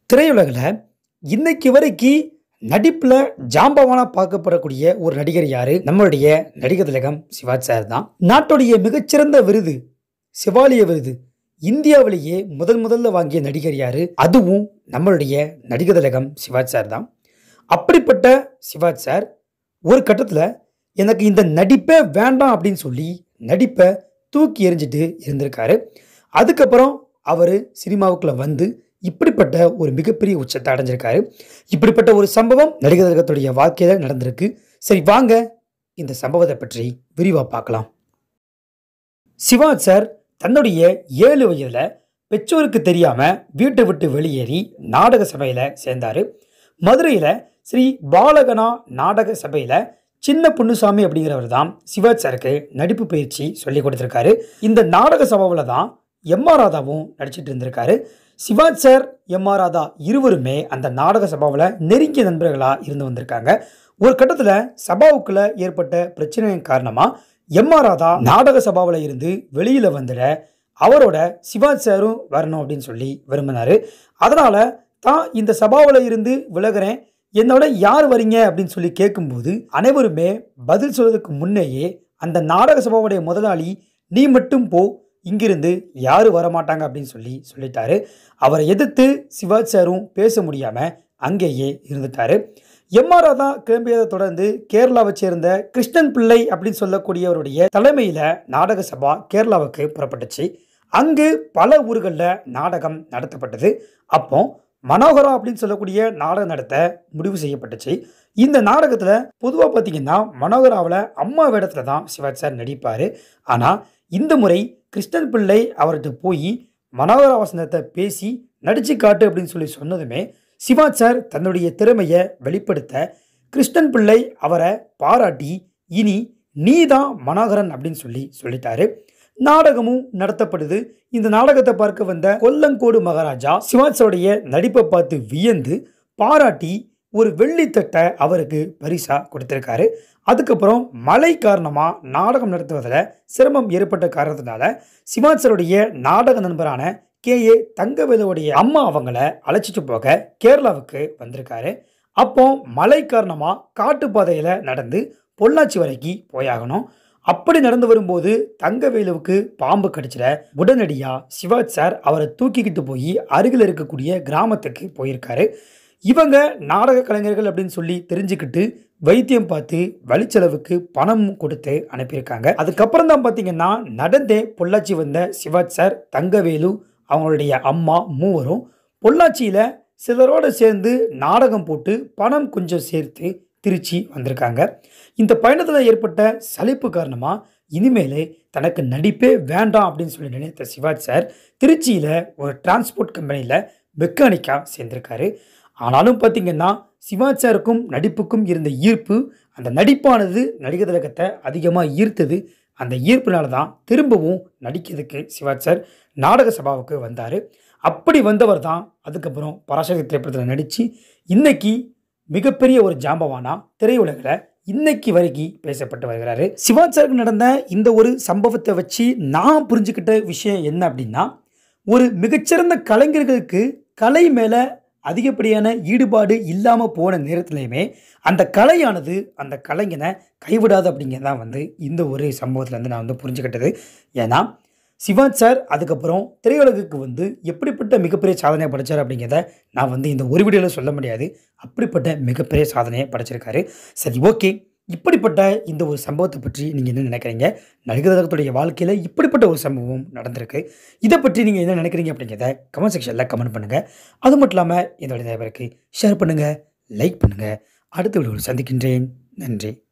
திரையுலகில் இன்னைக்கு வரைக்கும் நடிப்பில் ஜாம்பவானா பார்க்கப்படக்கூடிய ஒரு நடிகர் யாரு நம்மளுடைய நடிகர் திலகம் சிவாஜ் சார் தான் நாட்டுடைய மிகச்சிறந்த விருது சிவாலிய விருது இந்தியாவிலேயே முதல் முதல்ல வாங்கிய நடிகர் யாரு அதுவும் நம்மளுடைய நடிகர் திலகம் சிவாஜ் சார் தான் அப்படிப்பட்ட சிவாஜ் சார் ஒரு கட்டத்தில் எனக்கு இந்த நடிப்பே வேண்டாம் அப்படின்னு சொல்லி நடிப்பை தூக்கி எறிஞ்சிட்டு இருந்திருக்காரு அதுக்கப்புறம் அவர் சினிமாவுக்குள்ள வந்து இப்படிப்பட்ட ஒரு மிகப்பெரிய உச்சத்தை அடைஞ்சிருக்காரு இப்படிப்பட்ட ஒரு சம்பவம் நடிகர் திலகத்துடைய வாழ்க்கையில நடந்திருக்கு சரி வாங்க இந்த சம்பவத்தை பற்றி விரிவாக பார்க்கலாம் சிவாஜ் சார் தன்னுடைய ஏழு வயதுல பெற்றோருக்கு தெரியாம வீட்டை விட்டு வெளியேறி நாடக சபையில சேர்ந்தாரு மதுரையில ஸ்ரீ பாலகனா நாடக சபையில சின்ன பொன்னுசாமி அப்படிங்கிறவர் தான் சிவாஜ் சாருக்கு நடிப்பு பயிற்சி சொல்லி கொடுத்துருக்காரு இந்த நாடக சபாவில் தான் எம் ஆர் ராதாவும் நடிச்சிட்டு இருந்திருக்காரு சிவாஜ் சார் எம் ஆர் ராதா இருவருமே அந்த நாடக சபாவில் நெருங்கிய நண்பர்களாக இருந்து வந்திருக்காங்க ஒரு கட்டத்தில் சபாவுக்குள்ள ஏற்பட்ட பிரச்சனையின் காரணமாக எம் ஆர் ராதா நாடக சபாவில் இருந்து வெளியில் வந்துட அவரோட சிவாஜ் சாரும் வரணும் அப்படின்னு சொல்லி விரும்பினாரு அதனால தான் இந்த சபாவில் இருந்து விலகுறேன் என்னோட யார் வரீங்க அப்படின்னு சொல்லி கேட்கும்போது அனைவருமே பதில் சொல்றதுக்கு முன்னேயே அந்த நாடக சபாவுடைய முதலாளி நீ மட்டும் போ இங்கிருந்து யாரும் வரமாட்டாங்க அப்படின்னு சொல்லி சொல்லிட்டாரு அவரை எதிர்த்து சிவாஜ் சாரும் பேச முடியாம அங்கேயே இருந்துட்டாரு எம்ஆர் ராதா கிளம்பியதை தொடர்ந்து கேரளாவை சேர்ந்த கிருஷ்ணன் பிள்ளை அப்படின்னு சொல்லக்கூடியவருடைய தலைமையில நாடக சபா கேரளாவுக்கு புறப்பட்டுச்சு அங்கு பல ஊர்களில் நாடகம் நடத்தப்பட்டது அப்போ மனோகரா அப்படின்னு சொல்லக்கூடிய நாடகம் நடத்த முடிவு செய்யப்பட்டுச்சு இந்த நாடகத்தில் பொதுவாக பார்த்தீங்கன்னா மனோகராவில் அம்மா வேடத்தில் தான் சிவாஜ் சார் நடிப்பார் ஆனால் இந்த முறை கிருஷ்ணன் பிள்ளை அவர்கிட்ட போய் மனோகரா வசனத்தை பேசி நடிச்சு காட்டு அப்படின்னு சொல்லி சொன்னதுமே சிவாஜ் சார் தன்னுடைய திறமையை வெளிப்படுத்த கிருஷ்ணன் பிள்ளை அவரை பாராட்டி இனி நீ தான் மனோகரன் அப்படின்னு சொல்லி சொல்லிட்டாரு நாடகமும் நடத்தப்படுது இந்த நாடகத்தை பார்க்க வந்த கொல்லங்கோடு மகாராஜா சிவாஜோடைய நடிப்பை பார்த்து வியந்து பாராட்டி ஒரு வெள்ளித்தட்டை அவருக்கு பரிசா கொடுத்திருக்காரு அதுக்கப்புறம் மழை காரணமாக நாடகம் நடத்துவதில் சிரமம் ஏற்பட்ட காரணத்தினால சிவாஜருடைய நாடக நண்பரான கே ஏ தங்கவேலுடைய அம்மா அவங்கள அழைச்சிட்டு போக கேரளாவுக்கு வந்திருக்காரு அப்போ மழை காரணமாக காட்டுப்பாதையில் நடந்து பொள்ளாச்சி வரைக்கும் போயாகணும் அப்படி நடந்து வரும்போது தங்கவேலுவுக்கு பாம்பு கடிச்சிட உடனடியாக சிவாஜ் சார் அவரை தூக்கிக்கிட்டு போய் அருகில் இருக்கக்கூடிய கிராமத்துக்கு போயிருக்காரு இவங்க நாடக கலைஞர்கள் அப்படின்னு சொல்லி தெரிஞ்சுக்கிட்டு வைத்தியம் பார்த்து வழிச்செலவுக்கு பணம் கொடுத்து அனுப்பியிருக்காங்க அதுக்கப்புறம் தான் பார்த்தீங்கன்னா நடந்தே பொள்ளாச்சி வந்த சிவாஜ் சார் தங்கவேலு அவங்களுடைய அம்மா மூவரும் பொள்ளாச்சியில் சிலரோடு சேர்ந்து நாடகம் போட்டு பணம் கொஞ்சம் சேர்த்து திருச்சி வந்திருக்காங்க இந்த பயணத்தில் ஏற்பட்ட சலிப்பு காரணமாக இனிமேல் தனக்கு நடிப்பே வேண்டாம் அப்படின்னு சொல்லி நினைத்த சிவாஜ் சார் திருச்சியில் ஒரு டிரான்ஸ்போர்ட் கம்பெனியில் மெக்கானிக்காக சேர்ந்திருக்காரு ஆனாலும் பார்த்தீங்கன்னா சிவாஜ் சாருக்கும் நடிப்புக்கும் இருந்த ஈர்ப்பு அந்த நடிப்பானது நடிகர் திலகத்தை அதிகமாக ஈர்த்தது அந்த ஈர்ப்பினால தான் திரும்பவும் நடிக்கிறதுக்கு சிவாஜ் சார் நாடக சபாவுக்கு வந்தார் அப்படி வந்தவர் தான் அதுக்கப்புறம் பராசக்தி திரைப்படத்தில் நடித்து இன்னைக்கு மிகப்பெரிய ஒரு ஜாம்பவானா திரையுலகில் இன்னைக்கு வரைக்கும் பேசப்பட்டு வருகிறாரு சிவாஜ் சாருக்கு நடந்த இந்த ஒரு சம்பவத்தை வச்சு நான் புரிஞ்சுக்கிட்ட விஷயம் என்ன அப்படின்னா ஒரு மிகச்சிறந்த கலைஞர்களுக்கு கலை மேலே அதிகப்படியான ஈடுபாடு இல்லாமல் போன நேரத்துலையுமே அந்த கலையானது அந்த கலைஞனை கைவிடாது அப்படிங்கிறதான் வந்து இந்த ஒரு சம்பவத்தில் நான் வந்து புரிஞ்சுக்கிட்டது ஏன்னா சிவாஜ் சார் அதுக்கப்புறம் திரையுலகுக்கு வந்து எப்படிப்பட்ட மிகப்பெரிய சாதனையை படைச்சார் அப்படிங்கிறத நான் வந்து இந்த ஒரு வீடியோவில் சொல்ல முடியாது அப்படிப்பட்ட மிகப்பெரிய சாதனையை படைச்சிருக்காரு சரி ஓகே இப்படிப்பட்ட இந்த ஒரு சம்பவத்தை பற்றி நீங்கள் என்ன நினைக்கிறீங்க நடிகர் திலகத்துடைய வாழ்க்கையில் இப்படிப்பட்ட ஒரு சம்பவம் நடந்திருக்கு இதை பற்றி நீங்கள் என்ன நினைக்கிறீங்க அப்படிங்கிறத கமெண்ட் செக்ஷனில் கமெண்ட் பண்ணுங்கள் அது மட்டும் இல்லாமல் என்னுடைய தேவருக்கு ஷேர் பண்ணுங்கள் லைக் பண்ணுங்கள் அடுத்த வீடியோவில் சந்திக்கின்றேன் நன்றி